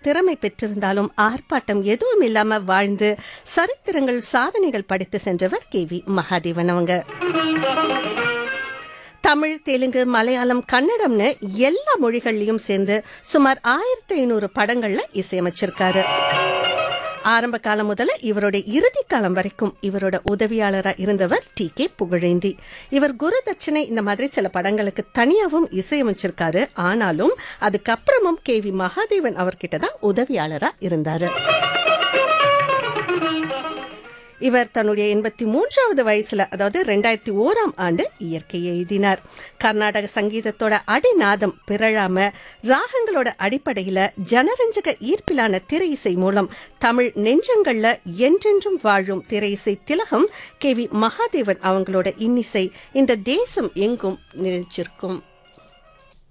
திறமை பெற்றிருந்தாலும் ஆர்ப்பாட்டம் எதுவும் இல்லாம வாழ்ந்து சரித்திரங்கள் சாதனைகள் படைத்து சென்றவர் கே வி மகாதேவன் அவங்க தமிழ் தெலுங்கு மலையாளம் கன்னடம்னு எல்லா மொழிகள்லயும் சேர்ந்து சுமார் ஆயிரத்தி ஐநூறு படங்கள்ல இசையமைச்சிருக்காரு ஆரம்ப காலம் முதல்ல இவருடைய இறுதி காலம் வரைக்கும் இவரோட உதவியாளரா இருந்தவர் டி கே புகழேந்தி இவர் குரு தட்சணை இந்த மாதிரி சில படங்களுக்கு தனியாவும் இசையமைச்சிருக்காரு ஆனாலும் அதுக்கப்புறமும் கே வி மகாதேவன் அவர்கிட்ட தான் உதவியாளரா இருந்தாரு இவர் தன்னுடைய எண்பத்தி மூன்றாவது வயசுல அதாவது ரெண்டாயிரத்தி ஓராம் ஆண்டு இயற்கையை எழுதினார் கர்நாடக சங்கீதத்தோட அடிநாதம் பிறழாம ராகங்களோட அடிப்படையில ஜனரஞ்சக ஈர்ப்பிலான திரை இசை மூலம் தமிழ் நெஞ்சங்கள்ல என்றென்றும் வாழும் திரை இசை திலகம் கே வி மகாதேவன் அவங்களோட இன்னிசை இந்த தேசம் எங்கும் நினைச்சிருக்கும்